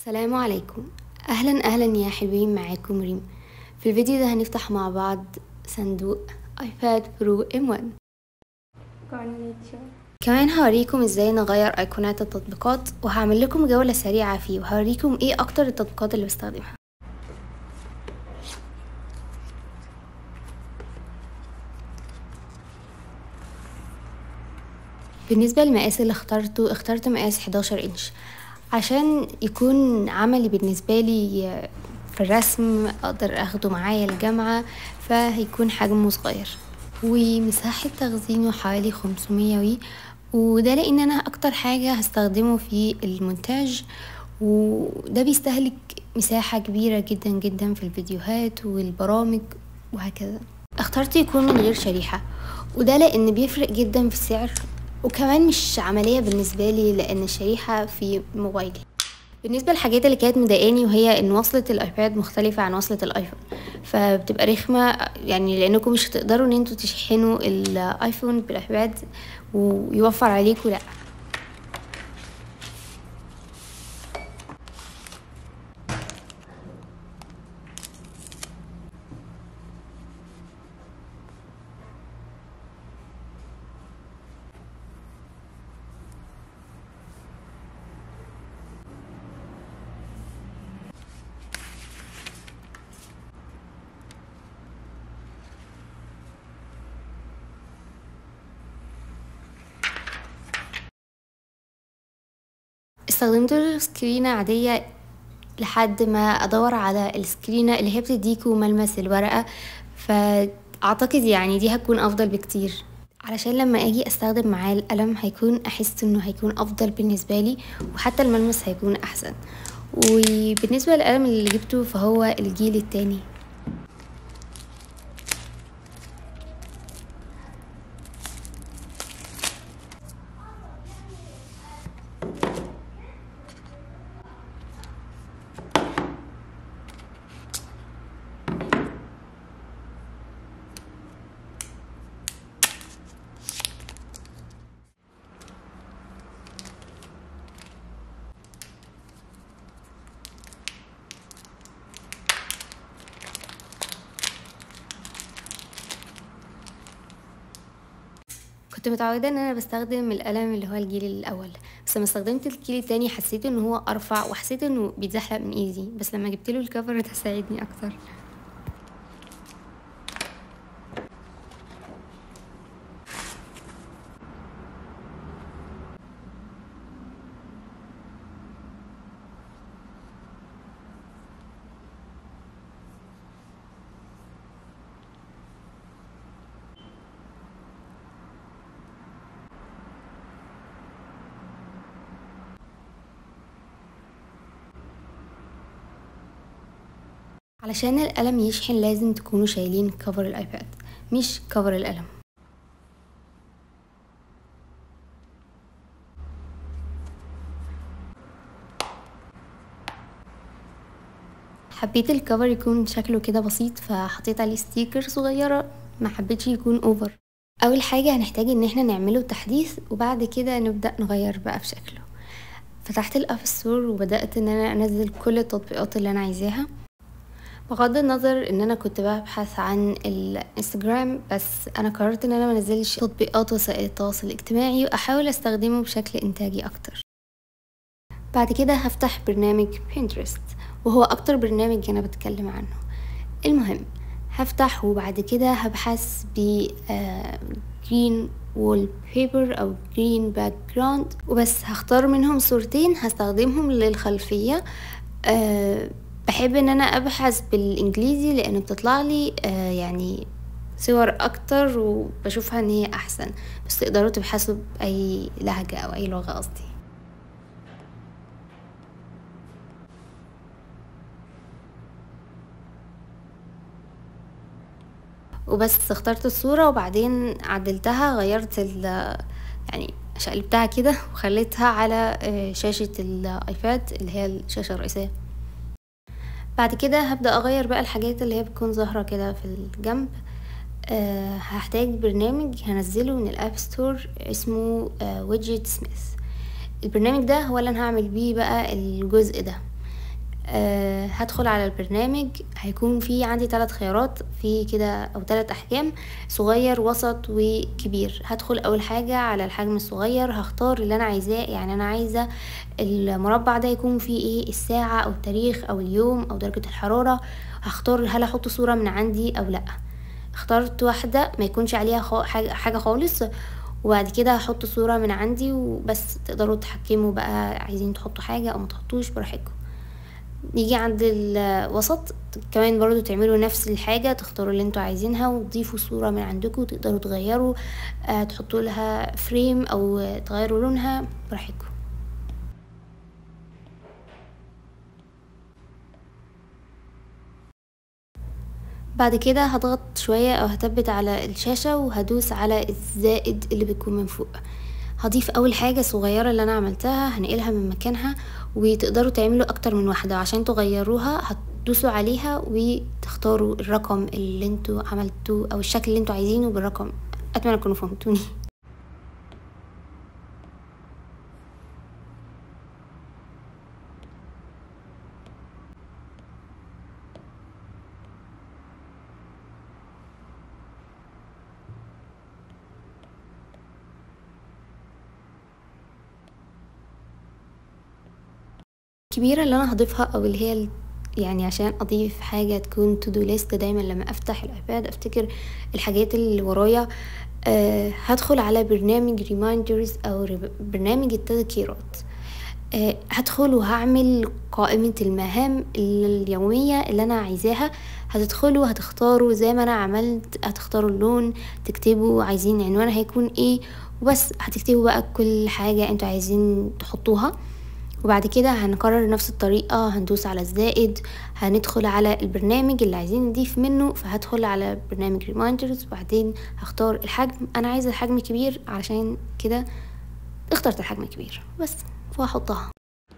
السلام عليكم اهلا اهلا يا حلوين معاكم ريم في الفيديو ده هنفتح مع بعض صندوق ايباد برو ام 1 كمان هوريكم ازاي نغير ايقونات التطبيقات وهعمل لكم جولة سريعة فيه وهوريكم ايه اكتر التطبيقات اللي بستخدمها بالنسبة للمقاس اللي اخترته اخترت مقاس 11 انش عشان يكون عملي بالنسبة لي في الرسم اقدر اخده معايا الجامعة فهيكون حجمه صغير ومساحة تخزينه حوالي 500 وي وده لان انا اكتر حاجة هستخدمه في المونتاج وده بيستهلك مساحة كبيرة جدا جدا في الفيديوهات والبرامج وهكذا اخترت يكون من غير شريحة وده لان بيفرق جدا في السعر وكمان مش عملية بالنسبة لي لأن الشريحة في موبايلي بالنسبة للحاجات اللي كانت مضايقاني وهي ان وصلة الايباد مختلفة عن وصلة الايفون فبتبقى رخمة يعني لانكم مش هتقدروا ان انتوا تشحنوا الايفون بالايباد ويوفر عليكم لا استخدمت سكرينة عادية لحد ما ادور على السكرينة اللي هي بتديكوا ملمس الورقة فاعتقد يعني دي هتكون افضل بكتير علشان لما اجي استخدم معاه القلم هيكون احس انه هيكون افضل بالنسبة لي وحتى الملمس هيكون احسن وبالنسبة للقلم اللي جبته فهو الجيل التاني كنت متعودة ان انا بستخدم القلم اللي هو الجيل الاول بس لما استخدمت الجيل التاني حسيت ان هو ارفع وحسيت انه بيتزحلق من ايدي بس لما جبت له الكفر ده ساعدني اكتر علشان القلم يشحن لازم تكونوا شايلين كفر الايباد مش كفر القلم حبيت الكفر يكون شكله كده بسيط فحطيت عليه ستيكر صغيرة ما حبيتش يكون اوفر اول حاجة هنحتاج ان احنا نعمله تحديث وبعد كده نبدأ نغير بقى في شكله فتحت الاب ستور وبدأت ان انا انزل كل التطبيقات اللي انا عايزاها بغض النظر ان انا كنت ببحث عن الانستجرام بس انا قررت ان انا منزلش تطبيقات وسائل التواصل الاجتماعي واحاول استخدمه بشكل انتاجي اكتر بعد كده هفتح برنامج بينترست وهو اكتر برنامج انا بتكلم عنه المهم هفتح وبعد كده هبحث ب جرين وول بيبر او جرين باك جراوند وبس هختار منهم صورتين هستخدمهم للخلفيه أه بحب ان انا ابحث بالانجليزي لان بتطلع لي آه يعني صور اكتر وبشوفها ان هي احسن بس تقدروا تبحثوا باي لهجة او اي لغة قصدي وبس اخترت الصورة وبعدين عدلتها غيرت ال يعني شقلبتها كده وخليتها على شاشة الايباد اللي هي الشاشة الرئيسية بعد كده هبدأ أغير بقى الحاجات اللي هي بتكون ظاهرة كده في الجنب أه هحتاج برنامج هنزله من الاب ستور اسمه ويدجت سميث البرنامج ده هو اللي انا هعمل بيه بقى الجزء ده أه هدخل على البرنامج هيكون في عندي ثلاث خيارات في كده او ثلاث احجام صغير وسط وكبير هدخل اول حاجة على الحجم الصغير هختار اللي انا عايزاه يعني انا عايزة المربع ده يكون فيه ايه الساعة او التاريخ او اليوم او درجة الحرارة هختار هل احط صورة من عندي او لا اخترت واحدة ما يكونش عليها حاجة خالص وبعد كده هحط صورة من عندي وبس تقدروا تحكموا بقى عايزين تحطوا حاجة او متحطوش براحتكم نيجي عند الوسط كمان برضو تعملوا نفس الحاجة تختاروا اللي انتوا عايزينها وتضيفوا صورة من عندكم تقدروا تغيروا آه تحطوا لها فريم او تغيروا لونها براحتكم بعد كده هضغط شوية او هثبت على الشاشة وهدوس على الزائد اللي بيكون من فوق هضيف اول حاجة صغيرة اللي انا عملتها هنقلها من مكانها وتقدروا تعملوا اكتر من واحدة عشان تغيروها هتدوسوا عليها وتختاروا الرقم اللي انتوا عملتوه او الشكل اللي انتوا عايزينه بالرقم اتمنى تكونوا فهمتوني الكبيرة اللي انا هضيفها او اللي هي يعني عشان اضيف حاجة تكون تو دو ليست دايما لما افتح الايباد افتكر الحاجات اللي ورايا أه هدخل على برنامج ريمايندرز او برنامج التذكيرات أه هدخل وهعمل قائمة المهام اليومية اللي انا عايزاها هتدخلوا هتختاروا زي ما انا عملت هتختاروا اللون تكتبوا عايزين عنوان هيكون ايه وبس هتكتبوا بقى كل حاجة انتوا عايزين تحطوها وبعد كده هنكرر نفس الطريقة هندوس على الزائد هندخل على البرنامج اللي عايزين نضيف منه فهدخل على برنامج ريمايندرز وبعدين هختار الحجم انا عايزة الحجم كبير علشان كده اخترت الحجم الكبير بس وهحطها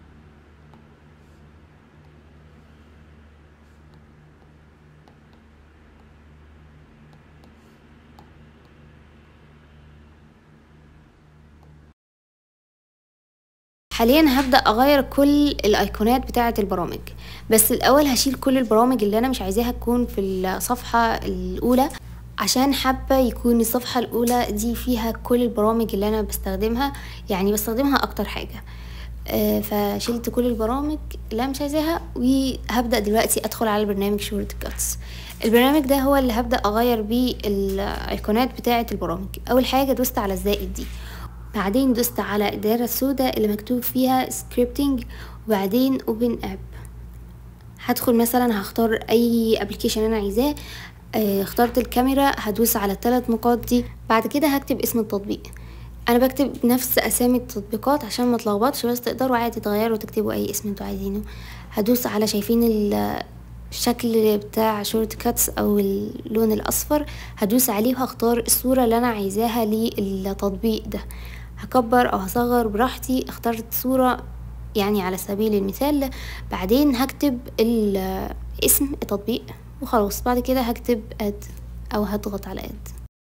حاليا هبدأ اغير كل الايقونات بتاعة البرامج بس الاول هشيل كل البرامج اللي انا مش عايزاها تكون في الصفحة الاولى عشان حابة يكون الصفحة الاولى دي فيها كل البرامج اللي انا بستخدمها يعني بستخدمها اكتر حاجة آه فشلت كل البرامج اللي انا مش عايزاها وهبدأ دلوقتي ادخل على برنامج شورت كاتس البرنامج ده هو اللي هبدأ اغير بيه الايقونات بتاعة البرامج اول حاجة دوست على الزائد دي بعدين دوست على الدائرة السوداء اللي مكتوب فيها سكريبتنج وبعدين اوبن اب هدخل مثلا هختار اي ابلكيشن انا عايزاه اخترت الكاميرا هدوس على الثلاث نقاط دي بعد كده هكتب اسم التطبيق انا بكتب نفس اسامي التطبيقات عشان ما تلخبطش بس تقدروا عادي تغيروا وتكتبوا اي اسم انتوا عايزينه هدوس على شايفين الشكل بتاع شورت كاتس او اللون الاصفر هدوس عليه وهختار الصورة اللي انا عايزاها للتطبيق ده هكبر او هصغر براحتي اخترت صورة يعني على سبيل المثال بعدين هكتب اسم التطبيق وخلاص بعد كده هكتب اد او هضغط على اد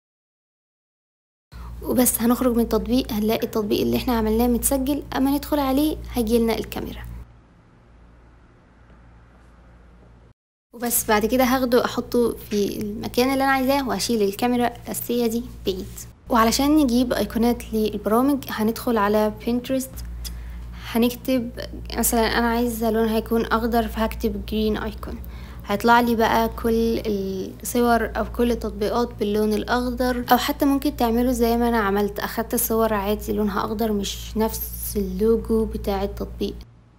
وبس هنخرج من التطبيق هنلاقي التطبيق اللي احنا عملناه متسجل اما ندخل عليه هيجيلنا الكاميرا وبس بعد كده هاخده احطه في المكان اللي انا عايزاه واشيل الكاميرا الاساسيه دي بعيد وعلشان نجيب ايقونات للبرامج هندخل على بنترست هنكتب مثلا انا عايزه لونها يكون اخضر فهكتب جرين ايكون هيطلع لي بقى كل الصور او كل التطبيقات باللون الاخضر او حتى ممكن تعملوا زي ما انا عملت اخدت الصور عادي لونها اخضر مش نفس اللوجو بتاع التطبيق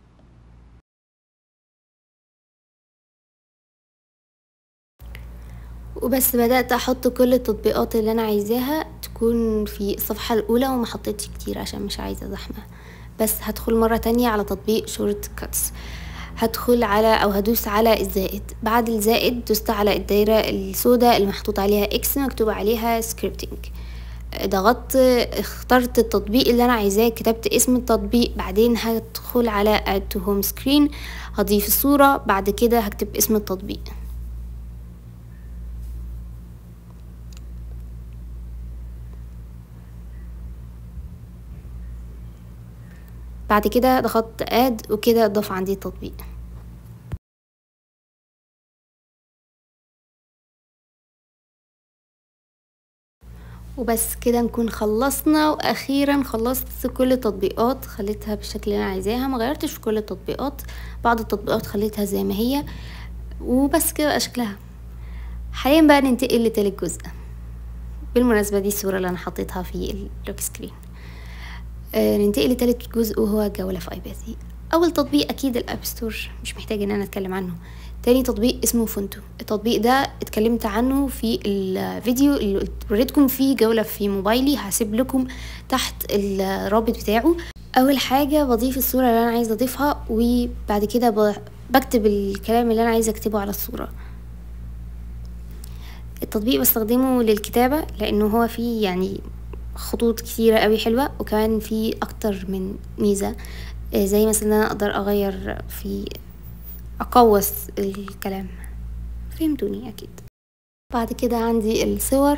وبس بدأت احط كل التطبيقات اللي انا عايزاها تكون في الصفحة الاولى وما حطيتش كتير عشان مش عايزة زحمة بس هدخل مرة تانية على تطبيق شورت كاتس هدخل على او هدوس على الزائد بعد الزائد دوست على الدايرة السوداء اللي محطوط عليها اكس مكتوب عليها سكريبتنج ضغطت اخترت التطبيق اللي انا عايزاه كتبت اسم التطبيق بعدين هدخل على add to home screen هضيف الصورة بعد كده هكتب اسم التطبيق بعد كده ضغطت اد وكده ضاف عندي التطبيق وبس كده نكون خلصنا واخيرا خلصت كل التطبيقات خليتها بالشكل اللي انا عايزاها ما غيرتش في كل التطبيقات بعض التطبيقات خليتها زي ما هي وبس كده بقى شكلها حاليا بقى ننتقل لتالت جزء بالمناسبة دي الصورة اللي انا حطيتها في اللوك سكرين آه ننتقل لتالت جزء وهو جولة في ايبادي اول تطبيق اكيد الاب ستور مش محتاج ان انا اتكلم عنه تاني تطبيق اسمه فونتو التطبيق ده اتكلمت عنه في الفيديو اللي وريتكم فيه جولة في موبايلي هسيب لكم تحت الرابط بتاعه اول حاجة بضيف الصورة اللي انا عايزة اضيفها وبعد كده بكتب الكلام اللي انا عايزة اكتبه على الصورة التطبيق بستخدمه للكتابة لانه هو فيه يعني خطوط كتيرة قوي حلوة وكمان فيه اكتر من ميزة زي مثلا انا اقدر اغير في اقوس الكلام فهمتوني اكيد بعد كده عندي الصور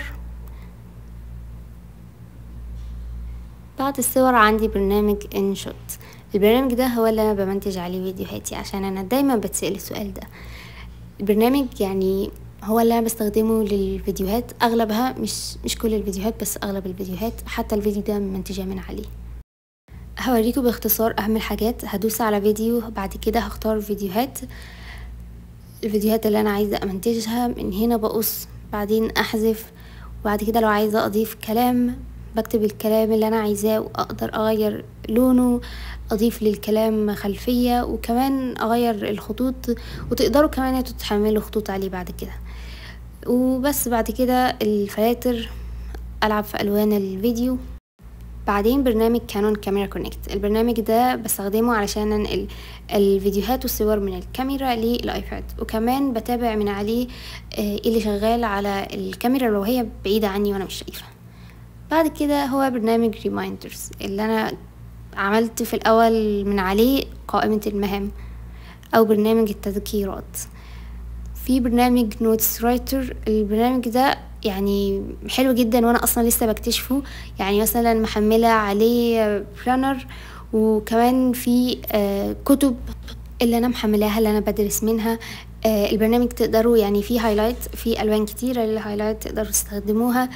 بعد الصور عندي برنامج انشوت البرنامج ده هو اللي انا بمنتج عليه فيديوهاتي عشان انا دايما بتسأل السؤال ده البرنامج يعني هو اللي انا بستخدمه للفيديوهات اغلبها مش مش كل الفيديوهات بس اغلب الفيديوهات حتى الفيديو ده منتجه من عليه هوريكم باختصار اهم الحاجات هدوس على فيديو بعد كده هختار فيديوهات الفيديوهات اللي انا عايزه امنتجها من هنا بقص بعدين احذف وبعد كده لو عايزه اضيف كلام بكتب الكلام اللي انا عايزاه واقدر اغير لونه اضيف للكلام خلفيه وكمان اغير الخطوط وتقدروا كمان انتوا تحملوا خطوط عليه بعد كده وبس بعد كده الفلاتر العب في الوان الفيديو بعدين برنامج كانون كاميرا كونكت البرنامج ده بستخدمه علشان انقل الفيديوهات والصور من الكاميرا للايباد وكمان بتابع من عليه ايه اللي شغال على الكاميرا لو هي بعيدة عني وانا مش شايفة بعد كده هو برنامج ريمايندرز اللي انا عملت في الاول من عليه قائمة المهام او برنامج التذكيرات في برنامج نوتس رايتر البرنامج ده يعني حلو جدا وانا اصلا لسه بكتشفه يعني مثلا محمله عليه بلانر وكمان في آه كتب اللي انا محملاها اللي انا بدرس منها آه البرنامج تقدروا يعني فيه هايلايت في الوان كتيره للهايلايت تقدروا تستخدموها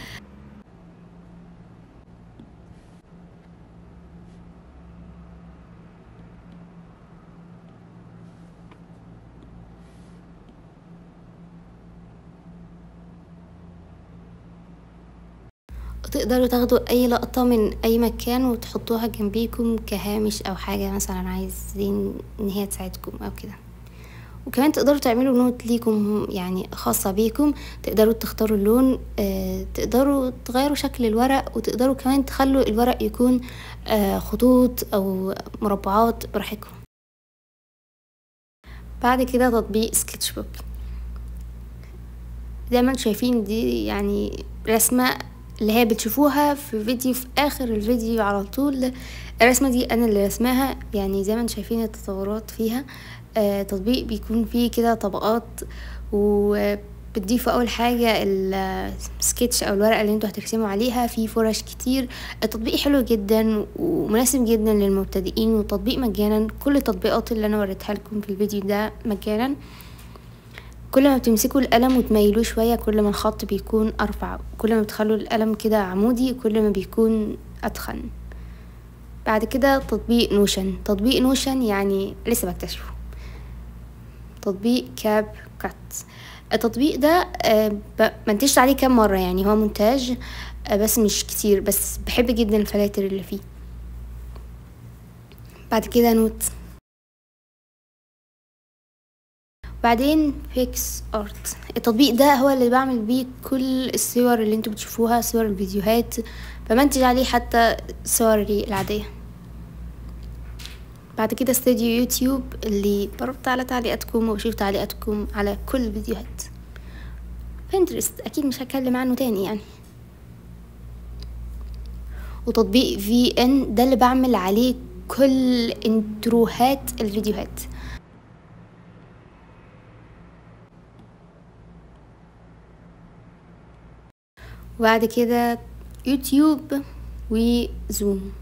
تقدروا تاخدوا اي لقطة من اي مكان وتحطوها جنبيكم كهامش او حاجة مثلا عايزين ان هي تساعدكم او كده وكمان تقدروا تعملوا نوت ليكم يعني خاصة بيكم تقدروا تختاروا اللون آه تقدروا تغيروا شكل الورق وتقدروا كمان تخلوا الورق يكون آه خطوط او مربعات براحتكم بعد كده تطبيق سكتش بوك زي ما انتم شايفين دي يعني رسمة اللي هي بتشوفوها في فيديو في اخر الفيديو على طول الرسمه دي انا اللي رسماها يعني زي ما انتم شايفين التطورات فيها آه تطبيق بيكون فيه كده طبقات وبتضيفوا اول حاجه السكتش او الورقه اللي انتوا هترسموا عليها في فرش كتير التطبيق حلو جدا ومناسب جدا للمبتدئين وتطبيق مجانا كل التطبيقات اللي انا وريتها لكم في الفيديو ده مجانا كل ما بتمسكوا القلم وتميلوه شوية كل ما الخط بيكون أرفع كل ما بتخلوا القلم كده عمودي كل ما بيكون أتخن بعد كده تطبيق نوشن تطبيق نوشن يعني لسه بكتشفه تطبيق كاب كات التطبيق ده منتجت عليه كام مرة يعني هو مونتاج بس مش كتير بس بحب جدا الفلاتر اللي فيه بعد كده نوت بعدين فيكس ارت التطبيق ده هو اللي بعمل بيه كل الصور اللي انتوا بتشوفوها صور الفيديوهات بمنتج عليه حتى صوري العادية بعد كده استوديو يوتيوب اللي بربط على تعليقاتكم وبشوف تعليقاتكم على كل الفيديوهات بنترست اكيد مش هتكلم عنه تاني يعني وتطبيق في ان ده اللي بعمل عليه كل انتروهات الفيديوهات وبعد كده يوتيوب وزوم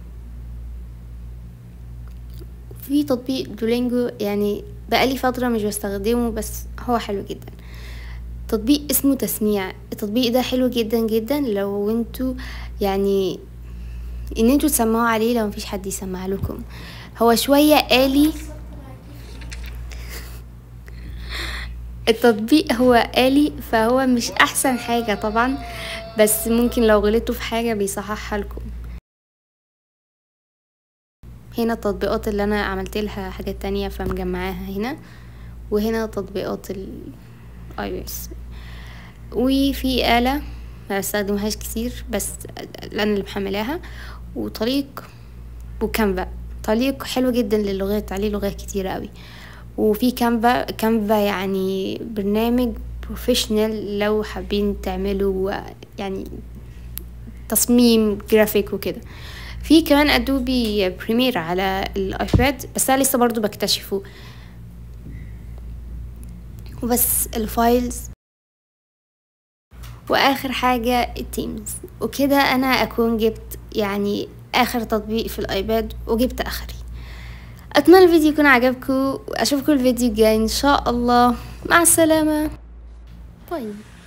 في تطبيق دولينجو يعني بقالي فترة مش بستخدمه بس هو حلو جدا تطبيق اسمه تسميع التطبيق ده حلو جدا جدا لو انتوا يعني ان انتوا تسمعوا عليه لو مفيش حد يسمع لكم هو شوية آلي التطبيق هو آلي فهو مش أحسن حاجة طبعا بس ممكن لو غلطتوا في حاجة بيصححها لكم هنا التطبيقات اللي أنا عملت لها حاجات تانية فمجمعاها هنا وهنا تطبيقات ال iOS وفي آلة ما بستخدمهاش كتير بس أنا اللي محملاها وطريق وكانفا طريق حلو جدا للغات عليه لغات كتيرة قوي وفي كانفا كانفا يعني برنامج بروفيشنال لو حابين تعملوا يعني تصميم جرافيك وكده في كمان ادوبي بريمير على الايباد بس انا لسه برضو بكتشفه وبس الفايلز واخر حاجة التيمز وكده انا اكون جبت يعني اخر تطبيق في الايباد وجبت اخري اتمنى الفيديو يكون عجبكم واشوفكم الفيديو الجاي ان شاء الله مع السلامة باي